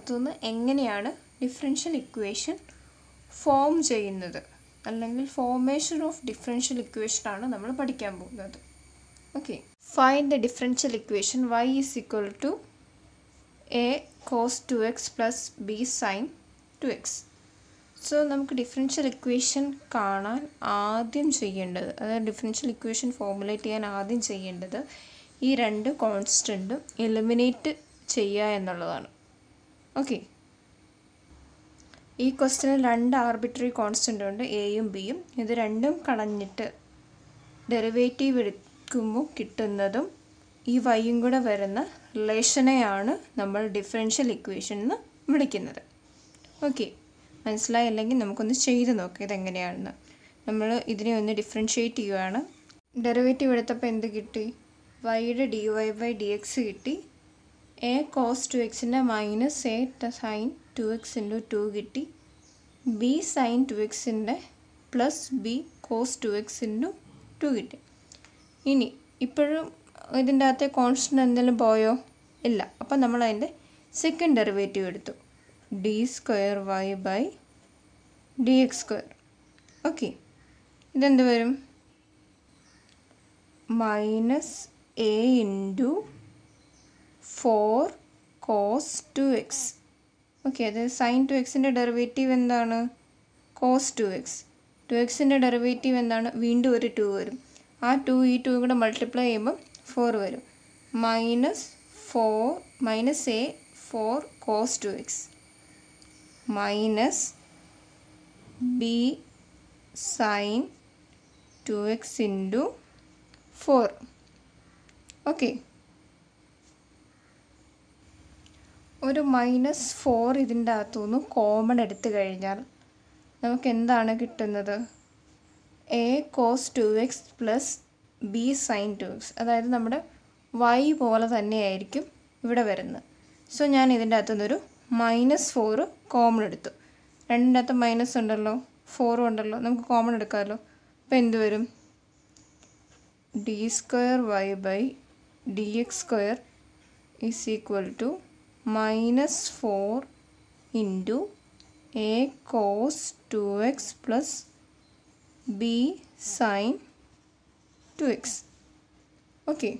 അകത്തുനിന്ന് എങ്ങനെയാണ് differential equation form ചെയ്യുന്നത് അല്ലെങ്കിൽ ഫോർമേഷൻ ഓഫ് ഡിഫറൻഷ്യൽ ഇക്വേഷനാണ് നമ്മൾ പഠിക്കാൻ പോകുന്നത് okay find the differential equation y is equal to a cos two x plus b sine two x so നമുക്ക് differential equation കാണാൻ ആദ്യം ചെയ്യേണ്ടത് അതായത് ഡിഫറൻഷ്യൽ ഇക്വേഷൻ ഫോർമുലേറ്റ് ചെയ്യാൻ ആദ്യം ചെയ്യേണ്ടത് ഈ രണ്ട് കോൺസ്റ്റൻറ്റും എലിമിനേറ്റ് ചെയ്യുക എന്നുള്ളതാണ് ഓക്കെ ഈ ക്വസ്റ്റ്യനിൽ രണ്ട് ആർബിട്രറി കോൺസ്റ്റൻ്റ് ഉണ്ട് എയും ബിയും ഇത് രണ്ടും കളഞ്ഞിട്ട് ഡെറിവേറ്റീവ് എടുക്കുമ്പോൾ കിട്ടുന്നതും ഈ വൈയും കൂടെ വരുന്ന റിലേഷനെയാണ് നമ്മൾ ഡിഫറൻഷ്യൽ ഇക്വേഷൻ എന്ന് വിളിക്കുന്നത് ഓക്കെ മനസ്സിലായില്ലെങ്കിൽ നമുക്കൊന്ന് ചെയ്ത് നോക്കാം ഇതെങ്ങനെയാണെന്ന് നമ്മൾ ഇതിനെ ഒന്ന് ഡിഫറൻഷ്യേറ്റ് ചെയ്യുകയാണ് ഡെറിവേറ്റീവ് എടുത്തപ്പോൾ എന്ത് കിട്ടി വൈയുടെ d y by d x കിട്ടി എ കോസ് ടു എക്സിൻ്റെ minus a sine two x into two കിട്ടി ബി സൈൻ ടു എക്സിൻ്റെ plus b cos two x into two കിട്ടി ഇനി ഇപ്പോഴും ഇതിൻ്റെ അകത്തെ കോൺസ്റ്റൻ്റ് എന്തെങ്കിലും പോയോ ഇല്ല അപ്പം നമ്മൾ അതിൻ്റെ സെക്കൻഡ് ഡെറിവേറ്റീവ് എടുത്തു d square y by d x square okay ഇതെന്ത് വരും minus a into four cos two x okay അത് സൈൻ ടു എക്സിൻ്റെ ഡെറിവേറ്റീവ് എന്താണ് കോസ് ടു എക്സ് ടു എക്സിൻ്റെ ഡെറിവേറ്റീവ് എന്താണ് വീണ്ടും ഒരു ടു വരും ആ ടു ഈ ടു കൂടെ മൾട്ടിപ്ലൈ ചെയ്യുമ്പം ഫോർ വരും minus four minus a four cos two x minus b sine two x into four okay ഒരു മൈനസ് ഫോർ ഇതിൻ്റെ അകത്തുനിന്ന് കോമൺ എടുത്തു കഴിഞ്ഞാൽ നമുക്ക് എന്താണ് കിട്ടുന്നത് a cos two x plus b sine two x അതായത് നമ്മുടെ വൈ പോലെ തന്നെയായിരിക്കും ഇവിടെ വരുന്നത് സോ ഞാൻ ഇതിൻ്റെ അകത്തുനിന്നൊരു മൈനസ് ഫോറ് കോമൺ എടുത്തു രണ്ടിൻ്റെ അകത്ത് മൈനസ് ഉണ്ടല്ലോ ഫോറും ഉണ്ടല്ലോ നമുക്ക് കോമൺ എടുക്കാമല്ലോ അപ്പോൾ എന്ത് വരും d square y by d x square is equal to minus four into a cos two x plus b sine two x okay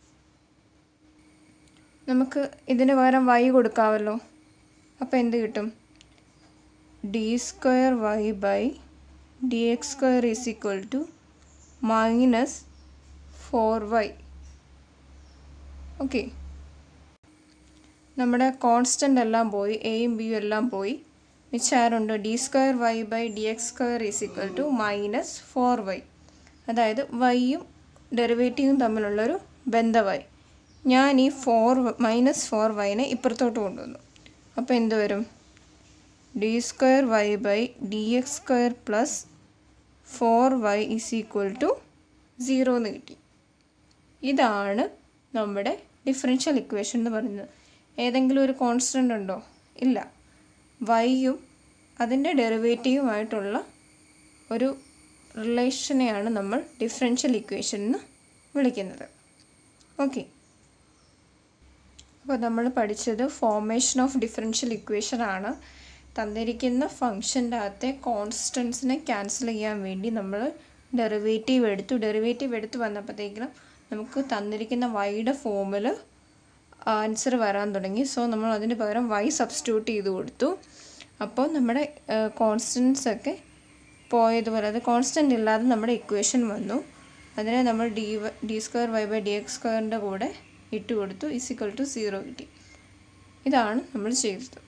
നമുക്ക് ഇതിന് പകരം വൈ കൊടുക്കാമല്ലോ അപ്പോൾ എന്ത് കിട്ടും d square y by d x square is equal to minus four y okay നമ്മുടെ constant എല്ലാം പോയി എയും ബിയും എല്ലാം പോയി മിച്ചാറുണ്ട് d square y by d x square is equal to minus four Y അതായത് വൈയും ഡെറിവേറ്റീവും തമ്മിലുള്ളൊരു ബന്ധമായി ഞാൻ ഈ ഫോർ മൈനസ് ഫോർ വൈനെ ഇപ്പുറത്തോട്ട് കൊണ്ടുവന്നു അപ്പോൾ എന്ത് വരും d square y by d x square plus four y is equal to zero എന്ന് കിട്ടി ഇതാണ് നമ്മുടെ ഡിഫറൻഷ്യൽ ഇക്വേഷൻ എന്ന് പറയുന്നത് ഏതെങ്കിലും ഒരു കോൺസ്റ്റൻ്റ് ഉണ്ടോ ഇല്ല വൈയും അതിൻ്റെ ഡെറിവേറ്റീവുമായിട്ടുള്ള ഒരു റിലേഷനെയാണ് നമ്മൾ ഡിഫറൻഷ്യൽ ഇക്വേഷൻ എന്ന് വിളിക്കുന്നത് ഓക്കെ അപ്പോൾ നമ്മൾ പഠിച്ചത് ഫോർമേഷൻ ഓഫ് ഡിഫറൻഷ്യൽ ഇക്വേഷൻ ആണ് തന്നിരിക്കുന്ന ഫംഗ്ഷൻ്റെ അകത്തെ കോൺസ്റ്റൻസിനെ ക്യാൻസൽ ചെയ്യാൻ വേണ്ടി നമ്മൾ ഡെറിവേറ്റീവ് എടുത്തു ഡെറിവേറ്റീവ് എടുത്ത് വന്നപ്പോഴത്തേക്കിനും നമുക്ക് തന്നിരിക്കുന്ന വൈയുടെ ഫോമിൽ ആൻസർ വരാൻ തുടങ്ങി സോ നമ്മൾ അതിന് പകരം വൈ സബ്സ്റ്റിറ്റ്യൂട്ട് ചെയ്ത് കൊടുത്തു അപ്പോൾ നമ്മുടെ കോൺസ്റ്റൻസ് ഒക്കെ പോയതുപോലെ അത് കോൺസ്റ്റൻ്റ് ഇല്ലാതെ നമ്മുടെ ഇക്വേഷൻ വന്നു അതിനെ നമ്മൾ d d square y by d x സ്ക്വയറിൻ്റെ കൂടെ ഇട്ട് കൊടുത്തു ഇസിക്വൽ ടു സീറോ കിട്ടി ഇതാണ് നമ്മൾ ചെയ്തത്